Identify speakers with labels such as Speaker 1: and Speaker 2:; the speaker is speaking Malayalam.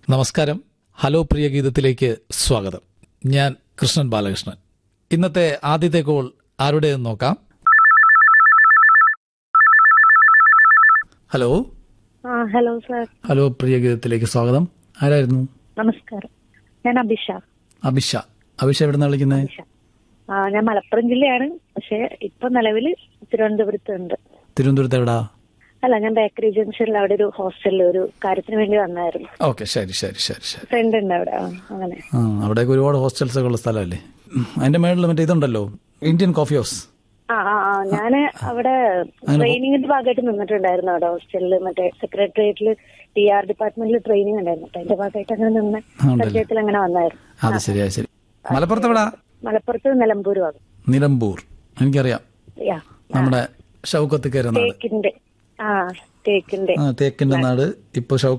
Speaker 1: നമസ്കാരം ഹലോ പ്രിയ ഗീതത്തിലേക്ക് സ്വാഗതം ഞാൻ കൃഷ്ണൻ ബാലകൃഷ്ണൻ ഇന്നത്തെ ആദ്യത്തെ കോൾ ആരുടേതെന്ന് നോക്കാം ഹലോ
Speaker 2: ആ ഹലോ സാർ
Speaker 1: ഹലോ പ്രിയ ഗീതത്തിലേക്ക് സ്വാഗതം ആരായിരുന്നു
Speaker 2: നമസ്കാരം ഞാൻ അഭിഷ
Speaker 1: അഭിഷ അഭിഷ എവിടെ നിന്നാണ് വിളിക്കുന്നത്
Speaker 2: അഭിഷ ആ ഞാൻ മലപ്പുറം ജില്ലയാണ് പക്ഷെ ഇപ്പൊ നിലവിൽ തിരുവനന്തപുരത്ത് ഉണ്ട്
Speaker 1: തിരുവനന്തപുരത്ത് എവിടാ
Speaker 2: അല്ല ഞാൻ ബേക്കറി ജംഗ്ഷനിൽ അവിടെ ഒരു ഹോസ്റ്റലിൽ ഒരു കാര്യത്തിന് വേണ്ടി വന്നായിരുന്നു
Speaker 1: ഓക്കെ ശരി ശരി ശരി ശരി
Speaker 2: ഫ്രണ്ട് ഉണ്ട് അവിടെ ആ, അങ്ങനെ
Speaker 1: ആ അവിടേക്ക് ഒരുപാട് ഹോസ്റ്റൽസ് ഒക്കെ ഉള്ള സ്ഥലമല്ലേ ഉം, അതിന്റെ മേളിൽ മറ്റേ ഇതുണ്ടല്ലോ ഇന്ത്യൻ കോഫി ഹൗസ്
Speaker 2: ആ ആ ആ ഞാന് അവിടെ ട്രെയിനിങ്ങിന്റെ ഭാഗമായിട്ട് നിന്നിട്ടുണ്ടായിരുന്നു അവിടെ ഹോസ്റ്റലിൽ മറ്റേ സെക്രട്ടേറിയറ്റിൽ ടി ആർ ഡിപ്പാർട്ട്മെന്റിൽ ട്രെയിനിങ് ഉണ്ടായിരുന്നു അപ്പൊ അതിന്റെ ഭാഗമായിട്ട് അങ്ങനെ നിന്ന്
Speaker 1: ഉണ്ടല്ലേ.
Speaker 2: പരിചയത്തിൽ അങ്ങനെ വന്നായിരുന്നു
Speaker 1: അത് ശരിയാ ശരി മലപ്പുറത്ത് എവിടാ
Speaker 2: മലപ്പുറത്ത് നിലമ്പൂർ ഭാഗം
Speaker 1: നിലമ്പൂർ എനിക്കറിയാം
Speaker 2: യാ
Speaker 1: നമ്മുടെ ഷൗക്കത്ത് കയറുന്ന നാട്
Speaker 2: തേക്കിന്റെ ആ തേക്കിന്റെ
Speaker 1: ആ തേക്കിന്റെ നാട് ഇപ്പൊ ഷൗ